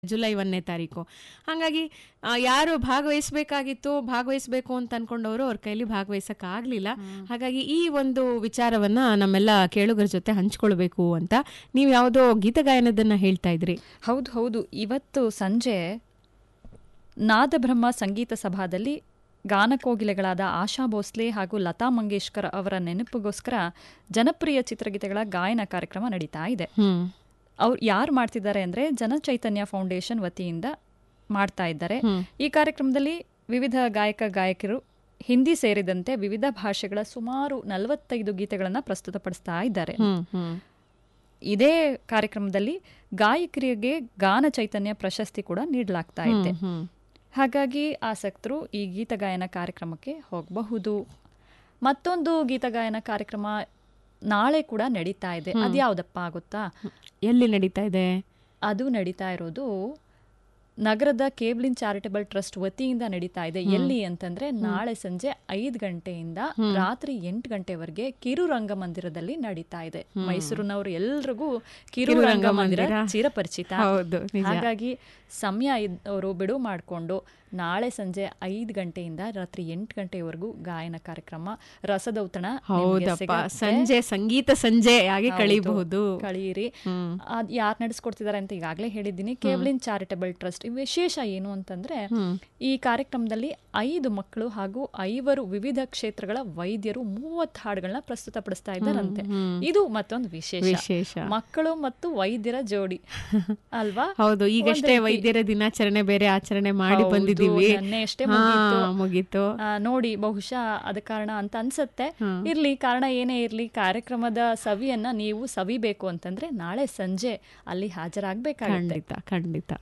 July ಒಂದನೇ ತಾರೀಕು ಹಾಗಾಗಿ ಆ, ಯಾರು ಭಾಗವಹಿಸಬೇಕಾಗಿತ್ತು ಭಾಗವಹಿಸಬೇಕು ಅಂತ ಅನ್ಕೊಂಡವರು ಅವ್ರ ಕೈಲಿ ಭಾಗವಹಿಸಕ್ಕಾಗ್ಲಿಲ್ಲ ಹಾಗಾಗಿ ಈ ಒಂದು ವಿಚಾರವನ್ನ ನಮ್ಮೆಲ್ಲ ಕೇಳುಗರ ಜೊತೆ ಹಂಚ್ಕೊಳ್ಬೇಕು ಅಂತ ನೀವು ಯಾವುದೋ ಗೀತಗಾಯನದನ್ನ ಹೇಳ್ತಾ ಇದ್ರಿ ಹೌದು ಹೌದು ಇವತ್ತು ಸಂಜೆ ನಾದಬ್ರಹ್ಮ ಸಂಗೀತ ಸಭಾದಲ್ಲಿ ಗಾನಕೋಗಿಲೆಗಳಾದ ಆಶಾ ಭೋಸ್ಲೆ ಹಾಗೂ ಲತಾ ಮಂಗೇಶ್ಕರ್ ಅವರ ನೆನಪಿಗೋಸ್ಕರ ಜನಪ್ರಿಯ ಚಿತ್ರಗೀತೆಗಳ ಗಾಯನ ಕಾರ್ಯಕ್ರಮ ನಡೀತಾ ಇದೆ ಹ್ಮ್ ಅವ್ರು ಯಾರು ಮಾಡ್ತಿದ್ದಾರೆ ಅಂದ್ರೆ ಜನಚೈತನ್ಯ ಫೌಂಡೇಶನ್ ವತಿಯಿಂದ ಮಾಡ್ತಾ ಇದ್ದಾರೆ ಹ್ಮ್. ಈ ಕಾರ್ಯಕ್ರಮದಲ್ಲಿ ವಿವಿಧ ಗಾಯಕ ಗಾಯಕರು ಹಿಂದಿ ಸೇರಿದಂತೆ ವಿವಿಧ ಭಾಷೆಗಳ ಸುಮಾರು ನಲವತ್ತೈದು ಗೀತೆಗಳನ್ನು ಪ್ರಸ್ತುತಪಡಿಸ್ತಾ ಇದ್ದಾರೆ ಹ್ಮ್ ಹ್ಮ್ ಇದೇ ಕಾರ್ಯಕ್ರಮದಲ್ಲಿ ಗಾಯಕರಿಗೆ ಗಾನ ಚೈತನ್ಯ ಪ್ರಶಸ್ತಿ ಕೂಡ ನೀಡಲಾಗ್ತಾ ಇದೆ ಹ್ಮ್ ಹಾಗಾಗಿ ಆಸಕ್ತರು ಈ ಗೀತಗಾಯನ ಕಾರ್ಯಕ್ರಮಕ್ಕೆ ಹೋಗಬಹುದು ಮತ್ತೊಂದು ಗೀತಗಾಯನ ಕಾರ್ಯಕ್ರಮ ನಾಳೆ ಕೂಡ ನಡೀತಾ ಇದೆ ಅದ್ಯಾವ್ದಪ್ಪ ಗೊತ್ತಾ ಎಲ್ಲಿ ನಡೀತಾ ಇದೆ ಅದು ನಡೀತಾ ಇರೋದು ನಗರದ ಕೇಬ್ಲಿನ್ ಚಾರಿಟಬಲ್ ಟ್ರಸ್ಟ್ ವತಿಯಿಂದ ನಡೀತಾ ಇದೆ ಎಲ್ಲಿ ಅಂತಂದ್ರೆ ನಾಳೆ ಸಂಜೆ ಐದು ಗಂಟೆಯಿಂದ ರಾತ್ರಿ ಎಂಟು ಗಂಟೆವರೆಗೆ ಕಿರು ರಂಗಮಂದಿರದಲ್ಲಿ ನಡೀತಾ ಇದೆ ಮೈಸೂರಿನವರು ಎಲ್ರಿಗೂ ಕಿರು ಕಿರು ರಂಗಮಂದಿರ ರಂಗಮಂದಿರ. ಚಿರಪರಿಚಿತ ಹೌದು, ನಿಜ. ಹಾಗಾಗಿ ಸಮಯ ಇದ್ದವರು ಬಿಡುವು ಮಾಡಿಕೊಂಡು ನಾಳೆ ಸಂಜೆ ಐದು ಗಂಟೆಯಿಂದ ರಾತ್ರಿ ಎಂಟು ಗಂಟೆವರೆಗೂ ಗಾಯನ ಕಾರ್ಯಕ್ರಮ ರಸದೌತಣ ನಿಮ್ಗೆ ಹೌದಪ್ಪ ಸಿಗತ್ತೆ. ಸಂಜೆ ಸಂಗೀತ ಸಂಜೆ ಹಾಗೆ ಹೌದು, ಕಳೀಬಹುದು ಕಳೀರಿ ಹ್ಮ್. ಅದ್ ಯಾರು ನಡೆಸ್ಕೊಡ್ತಿದ್ದಾರೆ ಅಂತ ಈಗಾಗಲೇ ಹೇಳಿದ್ದೀನಿ ಕೇವ್ಲಿನ್ ಚಾರಿಟಬಲ್ ಟ್ರಸ್ಟ್ ಈ ವಿಶೇಷ ಏನು ಅಂತಂದ್ರೆ ಹ್ಮ್. ಈ ಕಾರ್ಯಕ್ರಮದಲ್ಲಿ ಐದು ಮಕ್ಕಳು ಹಾಗೂ ಐವರು ವಿವಿಧ ಕ್ಷೇತ್ರಗಳ ವೈದ್ಯರು ಮೂವತ್ತು ಹಾಡುಗಳನ್ನ ಪ್ರಸ್ತುತಪಡಿಸ್ತಾ ಇದ್ದಾರಂತೆ ಇದು ಮತ್ತೊಂದು ವಿಶೇಷ ವಿಶೇಷ ಮಕ್ಕಳು ಮತ್ತು ವೈದ್ಯರ ಜೋಡಿ ಅಲ್ವಾ ಹೌದು ಈಗಷ್ಟೇ ವೈದ್ಯರ ದಿನಾಚರಣೆ ಬೇರೆ ಆಚರಣೆ ಮಾಡಿ ಹೌದು, ಬಂದಿದ್ದೀವಿ ನೆನ್ನೆ ಅಷ್ಟೇ ಹಾ, ಮುಗೀತು. ಮುಗೀತು ಆ, ನೋಡಿ ಬಹುಶಃ ಅದ ಕಾರಣ ಅಂತ ಅನ್ಸತ್ತೆ ಇರ್ಲಿ ಕಾರಣ ಏನೇ ಇರ್ಲಿ ಕಾರ್ಯಕ್ರಮದ ಸವಿಯನ್ನ ನೀವು ಸವಿಬೇಕು ಅಂತಂದ್ರೆ ನಾಳೆ ಸಂಜೆ ಅಲ್ಲಿ ಹಾಜರಾಗಬೇಕಾಗುತ್ತೆ ಖಂಡಿತ ಖಂಡಿತ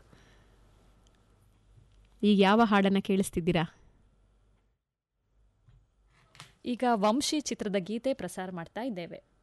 ಈಗ ಯಾವ ಹಾಡನ್ನ ಕೇಳಿಸ್ತಿದ್ದೀರಾ ಈಗ ವಂಶಿ ಚಿತ್ರದ ಗೀತೆ ಪ್ರಸಾರ ಮಾಡ್ತಾ ಇದ್ದೇವೆ